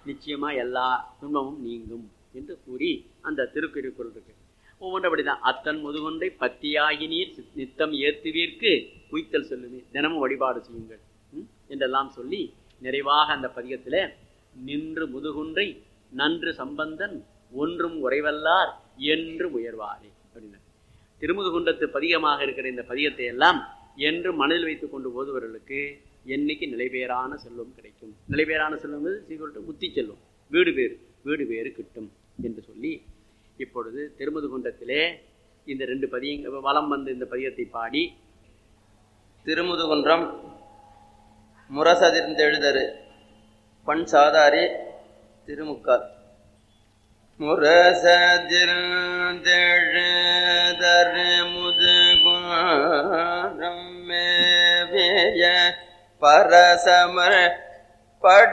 நிச்சயமா எல்லா துன்பமும் நீங்கும் என்று கூறி அந்த திருக்குறிக்குள் இருக்கு ஒவ்வொன்றபடிதான் அத்தன் முதுகொன்றை பத்தியாகி நீர் நித்தம் ஏத்துவீர்க்கு குய்த்தல் சொல்லுமே தினமும் வழிபாடு செய்யுங்கள் ம்? என்றெல்லாம் சொல்லி நிறைவாக அந்த பதிகத்துல நின்று முதுகுன்றை நன்று சம்பந்தன் ஒன்றும் உறைவல்லார் என்று உயர்வாரே அப்படின்னா திருமுதுகுன்றத்து பதிகமாக இருக்கிற இந்த பதிகத்தை எல்லாம் என்று மனதில் வைத்துக் கொண்டு ஓதுவர்களுக்கு என்னைக்கு நிலைபேறான செல்வம் கிடைக்கும் நிலைபேறான செல்வம் சீக்கிரம் முத்தி செல்வம் வீடு பேறு வீடு பேறு கிட்டும் என்று சொல்லி இப்பொழுது திருமுதுகுன்றத்திலே இந்த ரெண்டு பதியங்க வலம் வந்து இந்த பதியத்தை பாடி திருமுதுகுன்றம் முரசதிர்ந்தெழுதரு பண் சாதாரி திருமுக்கால் முரசதிர்ந்தெழுதரு முதுகுன்றம் மேவிய பரசமர் பட